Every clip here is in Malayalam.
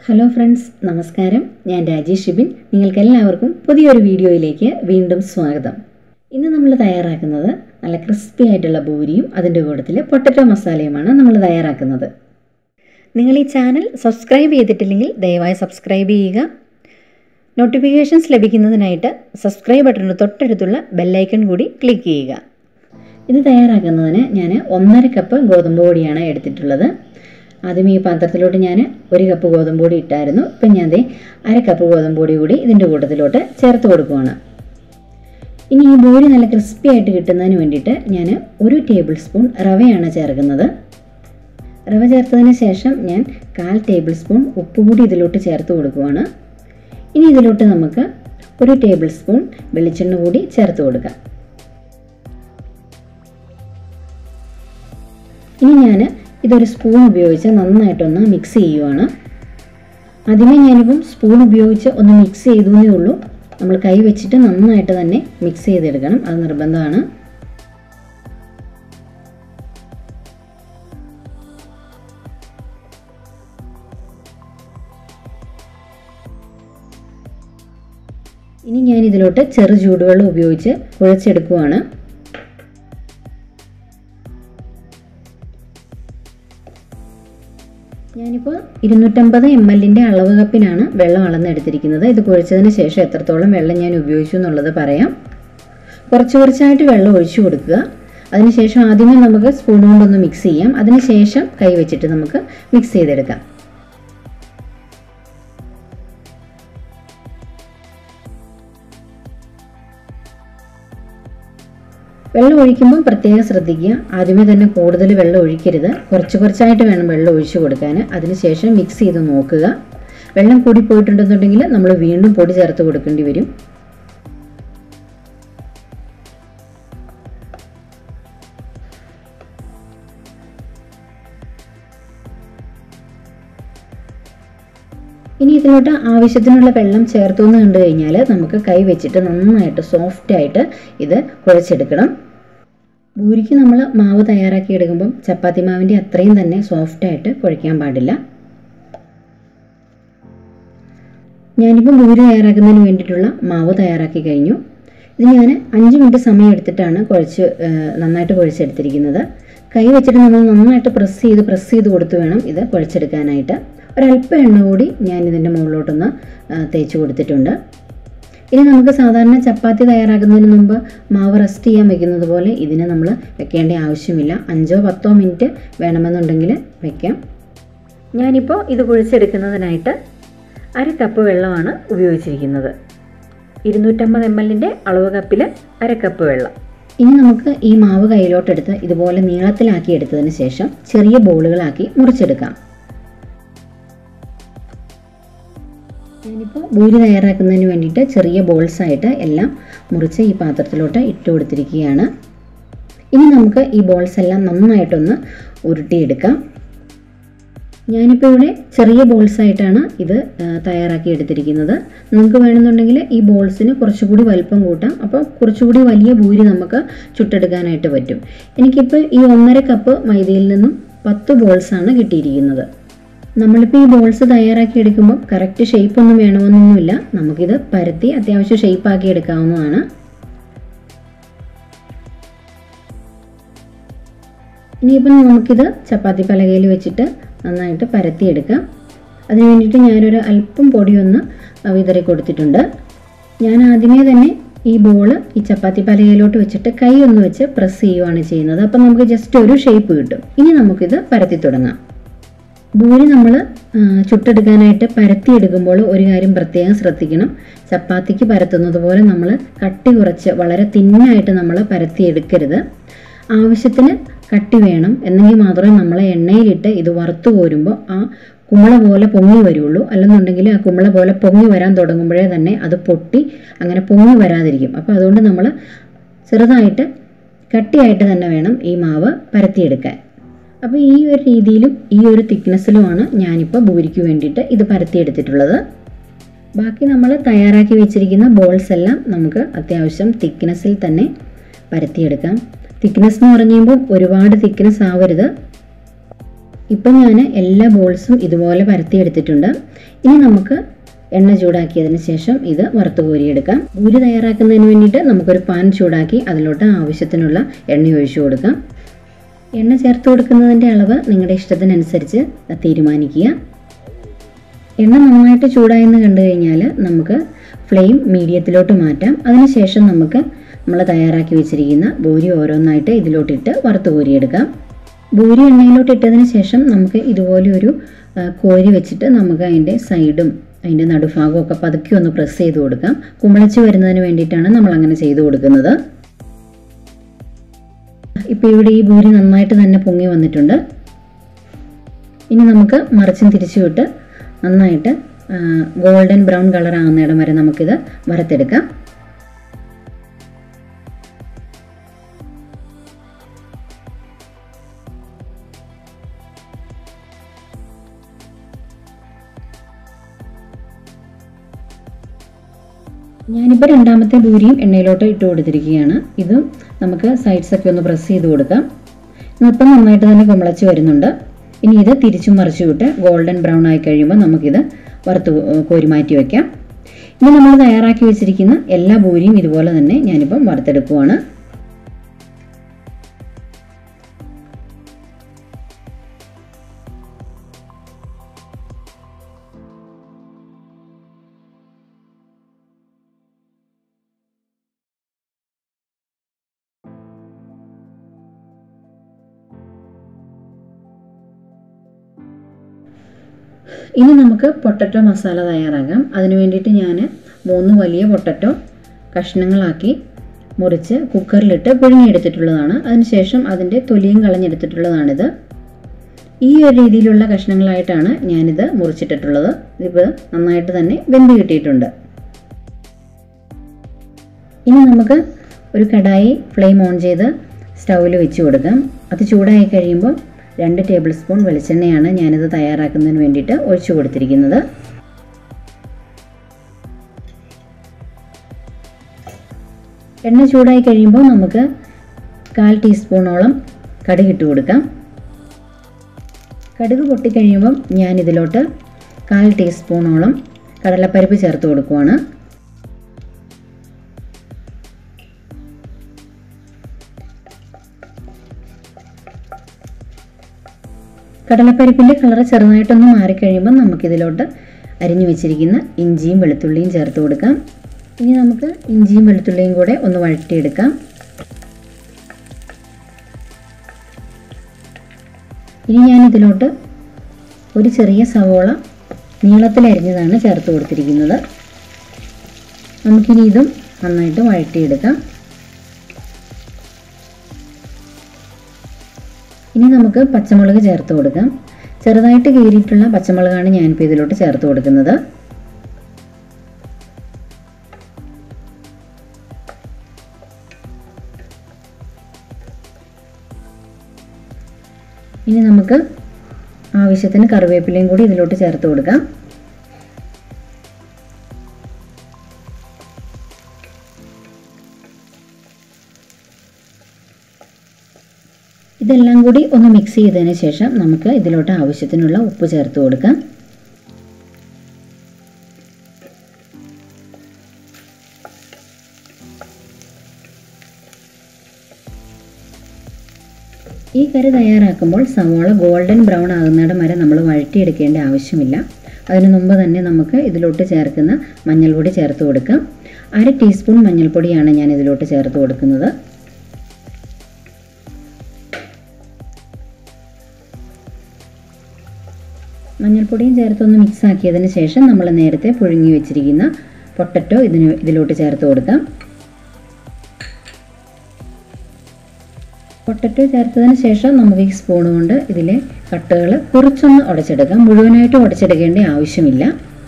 ഹലോ ഫ്രണ്ട്സ് നമസ്കാരം ഞാൻ രാജേഷ് ഷിബിൻ നിങ്ങൾക്കെല്ലാവർക്കും പുതിയൊരു വീഡിയോയിലേക്ക് വീണ്ടും സ്വാഗതം ഇന്ന് നമ്മൾ തയ്യാറാക്കുന്നത് നല്ല ക്രിസ്പി ആയിട്ടുള്ള പൂരിയും അതിൻ്റെ കൂട്ടത്തിൽ പൊട്ടറ്റോ മസാലയുമാണ് നമ്മൾ തയ്യാറാക്കുന്നത് നിങ്ങൾ ഈ ചാനൽ സബ്സ്ക്രൈബ് ചെയ്തിട്ടില്ലെങ്കിൽ ദയവായി സബ്സ്ക്രൈബ് ചെയ്യുക നോട്ടിഫിക്കേഷൻസ് ലഭിക്കുന്നതിനായിട്ട് സബ്സ്ക്രൈബ് ബട്ടണിന് തൊട്ടടുത്തുള്ള ബെല്ലൈക്കൺ കൂടി ക്ലിക്ക് ചെയ്യുക ഇത് തയ്യാറാക്കുന്നതിന് ഞാൻ ഒന്നര കപ്പ് ഗോതമ്പ് പൊടിയാണ് എടുത്തിട്ടുള്ളത് ആദ്യം ഈ പാത്രത്തിലോട്ട് ഞാൻ ഒരു കപ്പ് ഗോതമ്പ് പൊടി ഇട്ടായിരുന്നു ഇപ്പം ഞാൻ ദേ അര കപ്പ് ഗോതമ്പ് പൊടി കൂടി ഇതിൻ്റെ കൂട്ടത്തിലോട്ട് ചേർത്ത് കൊടുക്കുവാണ് ഇനി ഈ ബോഡി നല്ല ക്രിസ്പി ആയിട്ട് കിട്ടുന്നതിന് വേണ്ടിയിട്ട് ഞാൻ ഒരു ടേബിൾ സ്പൂൺ റവയാണ് ചേർക്കുന്നത് റവ ചേർത്തതിന് ശേഷം ഞാൻ കാൽ ടേബിൾ സ്പൂൺ ഉപ്പ് കൂടി ഇതിലോട്ട് ചേർത്ത് കൊടുക്കുവാണ് ഇനി ഇതിലോട്ട് നമുക്ക് ഒരു ടേബിൾ സ്പൂൺ വെളിച്ചെണ്ണ കൂടി ചേർത്ത് കൊടുക്കാം ഇനി ഞാൻ ഇതൊരു സ്പൂൺ ഉപയോഗിച്ച് നന്നായിട്ടൊന്ന് മിക്സ് ചെയ്യുവാണ് ആദ്യമേ ഞാനിപ്പം സ്പൂൺ ഉപയോഗിച്ച് ഒന്ന് മിക്സ് ചെയ്തേ ഉള്ളൂ നമ്മൾ കൈ വെച്ചിട്ട് നന്നായിട്ട് തന്നെ മിക്സ് ചെയ്തെടുക്കണം അത് നിർബന്ധമാണ് ഇനി ഞാൻ ഇതിലോട്ട് ചെറു ചൂടുവെള്ളം ഉപയോഗിച്ച് കുഴച്ചെടുക്കുവാണ് ഞാനിപ്പോൾ ഇരുന്നൂറ്റമ്പത് എം എല്ലിൻ്റെ അളവ് കപ്പിനാണ് വെള്ളം അളന്നെടുത്തിരിക്കുന്നത് ഇത് കുഴച്ചതിന് ശേഷം എത്രത്തോളം വെള്ളം ഞാൻ ഉപയോഗിച്ചു എന്നുള്ളത് പറയാം കുറച്ച് കുറച്ചായിട്ട് വെള്ളം ഒഴിച്ചു കൊടുക്കുക അതിനുശേഷം ആദ്യമേ നമുക്ക് സ്പൂൺ കൊണ്ടൊന്ന് മിക്സ് ചെയ്യാം അതിനുശേഷം കൈ വെച്ചിട്ട് നമുക്ക് മിക്സ് ചെയ്തെടുക്കാം വെള്ളം ഒഴിക്കുമ്പോൾ പ്രത്യേകം ശ്രദ്ധിക്കുക ആദ്യമേ തന്നെ കൂടുതൽ വെള്ളം ഒഴിക്കരുത് കുറച്ച് കുറച്ചായിട്ട് വേണം വെള്ളം ഒഴിച്ചു കൊടുക്കാൻ അതിനുശേഷം മിക്സ് ചെയ്ത് നോക്കുക വെള്ളം കൂടി പോയിട്ടുണ്ടെന്നുണ്ടെങ്കിൽ നമ്മൾ വീണ്ടും പൊടി ചേർത്ത് കൊടുക്കേണ്ടി വരും ഇനി ഇതിലോട്ട് ആവശ്യത്തിനുള്ള വെള്ളം ചേർത്തു എന്ന് കണ്ടു കഴിഞ്ഞാൽ നമുക്ക് കൈ വെച്ചിട്ട് നന്നായിട്ട് സോഫ്റ്റ് ആയിട്ട് ഇത് കുഴച്ചെടുക്കണം പൂരിക്ക് നമ്മൾ മാവ് തയ്യാറാക്കി എടുക്കുമ്പം ചപ്പാത്തി മാവിൻ്റെ അത്രയും തന്നെ സോഫ്റ്റ് ആയിട്ട് കുഴയ്ക്കാൻ പാടില്ല ഞാനിപ്പോൾ പൂരി തയ്യാറാക്കുന്നതിന് വേണ്ടിയിട്ടുള്ള മാവ് തയ്യാറാക്കി കഴിഞ്ഞു ഇത് ഞാൻ അഞ്ച് മിനിറ്റ് സമയം എടുത്തിട്ടാണ് കുഴച്ച് നന്നായിട്ട് കുഴച്ചെടുത്തിരിക്കുന്നത് കൈ വെച്ചിട്ട് നമ്മൾ നന്നായിട്ട് പ്രസ് ചെയ്ത് പ്രസ് ചെയ്ത് കൊടുത്ത് വേണം ഇത് കുഴച്ചെടുക്കാനായിട്ട് ഒരല്പം എണ്ണ കൂടി ഞാൻ ഇതിൻ്റെ മുകളിലോട്ടൊന്ന് തേച്ച് കൊടുത്തിട്ടുണ്ട് ഇനി നമുക്ക് സാധാരണ ചപ്പാത്തി തയ്യാറാക്കുന്നതിന് മുമ്പ് മാവ് റെസ്റ്റ് ചെയ്യാൻ വെക്കുന്നത് പോലെ ഇതിന് നമ്മൾ വെക്കേണ്ട ആവശ്യമില്ല അഞ്ചോ പത്തോ മിനിറ്റ് വേണമെന്നുണ്ടെങ്കിൽ വെക്കാം ഞാനിപ്പോൾ ഇത് കുഴിച്ചെടുക്കുന്നതിനായിട്ട് അര കപ്പ് വെള്ളമാണ് ഉപയോഗിച്ചിരിക്കുന്നത് ഇരുന്നൂറ്റമ്പത് എം എല്ലിൻ്റെ അളവ് കപ്പിൽ അര കപ്പ് വെള്ളം ഇനി നമുക്ക് ഈ മാവ് കയ്യിലോട്ടെടുത്ത് ഇതുപോലെ നീളത്തിലാക്കി എടുത്തതിന് ശേഷം ചെറിയ ബോളുകളാക്കി മുറിച്ചെടുക്കാം ഞാനിപ്പോൾ ഭൂരി തയ്യാറാക്കുന്നതിന് വേണ്ടിയിട്ട് ചെറിയ ബോൾസ് ആയിട്ട് എല്ലാം മുറിച്ച് ഈ പാത്രത്തിലോട്ട് ഇട്ട് കൊടുത്തിരിക്കുകയാണ് ഇനി നമുക്ക് ഈ ബോൾസ് എല്ലാം നന്നായിട്ടൊന്ന് ഉരുട്ടിയെടുക്കാം ഞാനിപ്പോൾ ഇവിടെ ചെറിയ ബോൾസ് ആയിട്ടാണ് ഇത് തയ്യാറാക്കി എടുത്തിരിക്കുന്നത് നിങ്ങൾക്ക് വേണമെന്നുണ്ടെങ്കിൽ ഈ ബോൾസിന് കുറച്ചുകൂടി വലിപ്പം കൂട്ടാം അപ്പോൾ കുറച്ചുകൂടി വലിയ ഭൂരി നമുക്ക് ചുട്ടെടുക്കാനായിട്ട് പറ്റും എനിക്കിപ്പോൾ ഈ ഒന്നര കപ്പ് മൈദയിൽ നിന്നും പത്ത് ബോൾസാണ് കിട്ടിയിരിക്കുന്നത് നമ്മളിപ്പോൾ ഈ ബോൾസ് തയ്യാറാക്കി എടുക്കുമ്പോൾ കറക്റ്റ് ഷേപ്പ് ഒന്നും വേണമെന്നൊന്നുമില്ല നമുക്കിത് പരത്തി അത്യാവശ്യം ഷേപ്പാക്കി എടുക്കാവുന്നതാണ് ഇനിയിപ്പം നമുക്കിത് ചപ്പാത്തി പലകയിൽ വെച്ചിട്ട് നന്നായിട്ട് പരത്തിയെടുക്കാം അതിന് വേണ്ടിയിട്ട് ഞാനൊരു അല്പം പൊടിയൊന്ന് വിതറി കൊടുത്തിട്ടുണ്ട് ഞാൻ ആദ്യമേ തന്നെ ഈ ബോള് ഈ ചപ്പാത്തി പലകയിലോട്ട് വെച്ചിട്ട് കൈ ഒന്ന് വെച്ച് പ്രസ് ചെയ്യുവാണ് ചെയ്യുന്നത് അപ്പം നമുക്ക് ജസ്റ്റ് ഒരു ഷേപ്പ് കിട്ടും ഇനി നമുക്കിത് പരത്തി തുടങ്ങാം ഭൂരി നമ്മൾ ചുട്ടെടുക്കാനായിട്ട് പരത്തിയെടുക്കുമ്പോൾ ഒരു കാര്യം പ്രത്യേകം ശ്രദ്ധിക്കണം ചപ്പാത്തിക്ക് പരത്തുന്നത് പോലെ നമ്മൾ കട്ടി കുറച്ച് വളരെ തിന്നായിട്ട് നമ്മൾ പരത്തിയെടുക്കരുത് ആവശ്യത്തിന് കട്ടി വേണം എന്നെങ്കിൽ മാത്രമേ നമ്മൾ എണ്ണയിലിട്ട് ഇത് വറുത്തു കോരുമ്പോൾ ആ കുമ്പള പോലെ പൊങ്ങി വരുള്ളൂ അല്ലെന്നുണ്ടെങ്കിൽ ആ കുമ്പള പോലെ പൊങ്ങി വരാൻ തുടങ്ങുമ്പോഴേ തന്നെ അത് പൊട്ടി അങ്ങനെ പൊങ്ങി വരാതിരിക്കും അപ്പോൾ അതുകൊണ്ട് നമ്മൾ ചെറുതായിട്ട് കട്ടിയായിട്ട് തന്നെ വേണം ഈ മാവ് പരത്തിയെടുക്കാൻ അപ്പോൾ ഈ ഒരു രീതിയിലും ഈ ഒരു തിക്നെസ്സിലുമാണ് ഞാനിപ്പോൾ ഭൂരിക്ക് വേണ്ടിയിട്ട് ഇത് പരത്തിയെടുത്തിട്ടുള്ളത് ബാക്കി നമ്മൾ തയ്യാറാക്കി വെച്ചിരിക്കുന്ന ബോൾസ് എല്ലാം നമുക്ക് അത്യാവശ്യം തിക്നെസ്സിൽ തന്നെ പരത്തിയെടുക്കാം തിക്നെസ് എന്ന് പറഞ്ഞു കഴിയുമ്പോൾ ഒരുപാട് തിക്നെസ് ആവരുത് ഇപ്പം ഞാൻ എല്ലാ ബോൾസും ഇതുപോലെ പരത്തിയെടുത്തിട്ടുണ്ട് ഇനി നമുക്ക് എണ്ണ ചൂടാക്കിയതിന് ശേഷം ഇത് വറുത്ത് കോരിയെടുക്കാം പൂരി തയ്യാറാക്കുന്നതിന് വേണ്ടിയിട്ട് നമുക്കൊരു പാൻ ചൂടാക്കി അതിലോട്ട് ആവശ്യത്തിനുള്ള എണ്ണ ഒഴിച്ചു കൊടുക്കാം എണ്ണ ചേർത്ത് കൊടുക്കുന്നതിൻ്റെ അളവ് നിങ്ങളുടെ ഇഷ്ടത്തിനനുസരിച്ച് തീരുമാനിക്കുക എണ്ണ നന്നായിട്ട് ചൂടായെന്ന് കണ്ടു കഴിഞ്ഞാൽ നമുക്ക് ഫ്ലെയിം മീഡിയത്തിലോട്ട് മാറ്റാം അതിനുശേഷം നമുക്ക് നമ്മൾ തയ്യാറാക്കി വെച്ചിരിക്കുന്ന ബൂരി ഓരോന്നായിട്ട് ഇതിലോട്ടിട്ട് വറുത്ത് കോരിയെടുക്കാം ബൂരി എണ്ണയിലോട്ട് ഇട്ടതിന് ശേഷം നമുക്ക് ഇതുപോലെ ഒരു ആ, കോരി വെച്ചിട്ട് നമുക്ക് അതിൻ്റെ സൈഡും അതിൻ്റെ നടുഭാഗവും ഒക്കെ പതുക്കെ ഒന്ന് പ്രസ് ചെയ്ത് കൊടുക്കാം കുമിളച്ച് വരുന്നതിന് വേണ്ടിയിട്ടാണ് നമ്മൾ അങ്ങനെ ചെയ്തു കൊടുക്കുന്നത് ഇപ്പോൾ ഇവിടെ ഈ ബൂരി നന്നായിട്ട് തന്നെ പൊങ്ങി വന്നിട്ടുണ്ട് ഇനി നമുക്ക് മറിച്ചും തിരിച്ചു വിട്ട് നന്നായിട്ട് ഗോൾഡൻ ബ്രൗൺ കളർ ആകുന്നിടം വരെ നമുക്കിത് വറുത്തെടുക്കാം ഞാനിപ്പോൾ രണ്ടാമത്തെ പൂരിയും എണ്ണയിലോട്ട് ഇട്ട് കൊടുത്തിരിക്കുകയാണ് ഇതും നമുക്ക് സൈഡ്സൊക്കെ ഒന്ന് പ്രസ് ചെയ്ത് കൊടുക്കാം ഇന്നിപ്പം നന്നായിട്ട് തന്നെ കുമ്പളച്ച് വരുന്നുണ്ട് ഇനി ഇത് തിരിച്ചും മറിച്ചു വിട്ട് ഗോൾഡൻ ബ്രൗൺ ആയി കഴിയുമ്പോൾ നമുക്കിത് വറുത്ത് കോരി മാറ്റി വയ്ക്കാം ഇനി നമ്മൾ തയ്യാറാക്കി വെച്ചിരിക്കുന്ന എല്ലാ പൂരിയും ഇതുപോലെ തന്നെ ഞാനിപ്പം വറുത്തെടുക്കുവാണ് ഇനി നമുക്ക് പൊട്ടറ്റോ മസാല തയ്യാറാക്കാം അതിന് വേണ്ടിയിട്ട് ഞാൻ മൂന്ന് വലിയ പൊട്ടറ്റോ കഷ്ണങ്ങളാക്കി മുറിച്ച് കുക്കറിലിട്ട് പുഴുങ്ങിയെടുത്തിട്ടുള്ളതാണ് അതിനുശേഷം അതിൻ്റെ തൊലിയും കളഞ്ഞെടുത്തിട്ടുള്ളതാണിത് ഈ ഒരു രീതിയിലുള്ള കഷ്ണങ്ങളായിട്ടാണ് ഞാനിത് മുറിച്ചിട്ടിട്ടുള്ളത് ഇത് നന്നായിട്ട് തന്നെ വെന്ത് കിട്ടിയിട്ടുണ്ട് ഇനി നമുക്ക് ഒരു കടായി ഫ്ലെയിം ഓൺ ചെയ്ത് സ്റ്റൗവിൽ വെച്ച് കൊടുക്കാം അത് ചൂടായി കഴിയുമ്പോൾ രണ്ട് ടേബിൾ സ്പൂൺ വെളിച്ചെണ്ണയാണ് ഞാനിത് തയ്യാറാക്കുന്നതിന് വേണ്ടിയിട്ട് ഒഴിച്ചു കൊടുത്തിരിക്കുന്നത് എണ്ണ ചൂടായി കഴിയുമ്പോൾ നമുക്ക് കാൽ ടീസ്പൂണോളം കടുക് ഇട്ട് കൊടുക്കാം കടുക് പൊട്ടിക്കഴിയുമ്പം ഞാൻ ഇതിലോട്ട് കാൽ ടീസ്പൂണോളം കടലപ്പരിപ്പ് ചേർത്ത് കൊടുക്കുവാണ് കടലപ്പരിപ്പിൻ്റെ കളർ ചെറുതായിട്ടൊന്ന് മാറിക്കഴിയുമ്പോൾ നമുക്കിതിലോട്ട് അരിഞ്ഞു വെച്ചിരിക്കുന്ന ഇഞ്ചിയും വെളുത്തുള്ളിയും ചേർത്ത് കൊടുക്കാം ഇനി നമുക്ക് ഇഞ്ചിയും വെളുത്തുള്ളിയും കൂടെ ഒന്ന് വഴറ്റിയെടുക്കാം ഇനി ഞാൻ ഇതിലോട്ട് ഒരു ചെറിയ സവോള നീളത്തിൽ അരിഞ്ഞതാണ് ചേർത്ത് കൊടുത്തിരിക്കുന്നത് നമുക്കിനി ഇതും നന്നായിട്ട് വഴറ്റിയെടുക്കാം ഇനി നമുക്ക് പച്ചമുളക് ചേർത്ത് കൊടുക്കാം ചെറുതായിട്ട് കീറിയിട്ടുള്ള പച്ചമുളകാണ് ഞാനിപ്പോൾ ഇതിലോട്ട് ചേർത്ത് കൊടുക്കുന്നത് ഇനി നമുക്ക് ആവശ്യത്തിന് കറിവേപ്പിലയും കൂടി ഇതിലോട്ട് ചേർത്ത് കൊടുക്കാം ഇതെല്ലാം കൂടി ഒന്ന് മിക്സ് ചെയ്തതിന് ശേഷം നമുക്ക് ഇതിലോട്ട് ആവശ്യത്തിനുള്ള ഉപ്പ് ചേർത്ത് കൊടുക്കാം ഈ കറി തയ്യാറാക്കുമ്പോൾ സവാള ഗോൾഡൻ ബ്രൗൺ ആകുന്നിടം വരെ നമ്മൾ വഴറ്റിയെടുക്കേണ്ട ആവശ്യമില്ല അതിനു മുമ്പ് തന്നെ നമുക്ക് ഇതിലോട്ട് ചേർക്കുന്ന മഞ്ഞൾപ്പൊടി ചേർത്ത് കൊടുക്കാം അര ടീസ്പൂൺ മഞ്ഞൾപ്പൊടിയാണ് ഞാൻ ഇതിലോട്ട് ചേർത്ത് കൊടുക്കുന്നത് മഞ്ഞൾപ്പൊടിയും ചേർത്തൊന്ന് മിക്സ് ആക്കിയതിന് ശേഷം നമ്മൾ നേരത്തെ പുഴുങ്ങി വെച്ചിരിക്കുന്ന പൊട്ടറ്റോ ഇതിന് ഇതിലോട്ട് ചേർത്ത് കൊടുക്കാം പൊട്ടറ്റോ ചേർത്തതിന് ശേഷം നമുക്ക് ഈ സ്പൂൺ കൊണ്ട് ഇതിലെ കട്ടുകൾ കുറച്ചൊന്ന് ഉടച്ചെടുക്കാം മുഴുവനായിട്ട് ഉടച്ചെടുക്കേണ്ട ആവശ്യമില്ല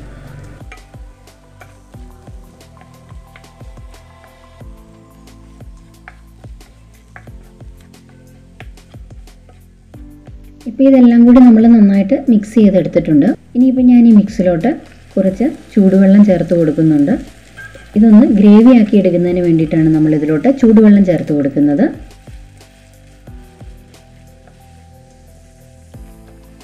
ഇപ്പോൾ ഇതെല്ലാം കൂടി നമ്മൾ നന്നായിട്ട് മിക്സ് ചെയ്തെടുത്തിട്ടുണ്ട് ഇനിയിപ്പോൾ ഞാൻ ഈ മിക്സിലോട്ട് കുറച്ച് ചൂടുവെള്ളം ചേർത്ത് കൊടുക്കുന്നുണ്ട് ഇതൊന്ന് ഗ്രേവി ആക്കി എടുക്കുന്നതിന് വേണ്ടിയിട്ടാണ് നമ്മൾ ഇതിലോട്ട് ചൂടുവെള്ളം ചേർത്ത് കൊടുക്കുന്നത്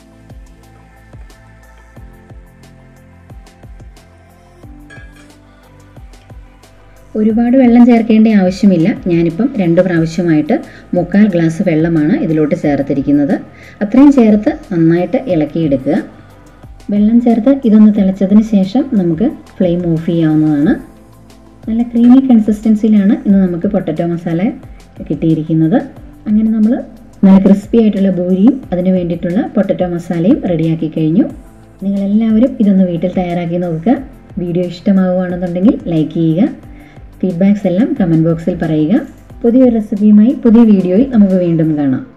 ഒരുപാട് വെള്ളം ചേർക്കേണ്ട ആവശ്യമില്ല ഞാനിപ്പം രണ്ട് പ്രാവശ്യമായിട്ട് മുക്കാൽ ഗ്ലാസ് വെള്ളമാണ് ഇതിലോട്ട് ചേർത്തിരിക്കുന്നത് അത്രയും ചേർത്ത് നന്നായിട്ട് ഇളക്കിയെടുക്കുക വെള്ളം ചേർത്ത് ഇതൊന്ന് തിളച്ചതിന് ശേഷം നമുക്ക് ഫ്ലെയിം ഓഫ് ചെയ്യാവുന്നതാണ് നല്ല ക്രീമി കൺസിസ്റ്റൻസിയിലാണ് ഇന്ന് നമുക്ക് പൊട്ടറ്റോ മസാല കിട്ടിയിരിക്കുന്നത് അങ്ങനെ നമ്മൾ നല്ല ക്രിസ്പി ആയിട്ടുള്ള ബൂരിയും അതിന് വേണ്ടിയിട്ടുള്ള പൊട്ടറ്റോ മസാലയും റെഡിയാക്കി കഴിഞ്ഞു നിങ്ങളെല്ലാവരും ഇതൊന്ന് വീട്ടിൽ തയ്യാറാക്കി നോക്കുക വീഡിയോ ഇഷ്ടമാവുകയാണെന്നുണ്ടെങ്കിൽ ലൈക്ക് ചെയ്യുക ഫീഡ്ബാക്സ് എല്ലാം കമൻറ്റ് ബോക്സിൽ പറയുക പുതിയൊരു റെസിപ്പിയുമായി പുതിയ വീഡിയോയിൽ നമുക്ക് വീണ്ടും കാണാം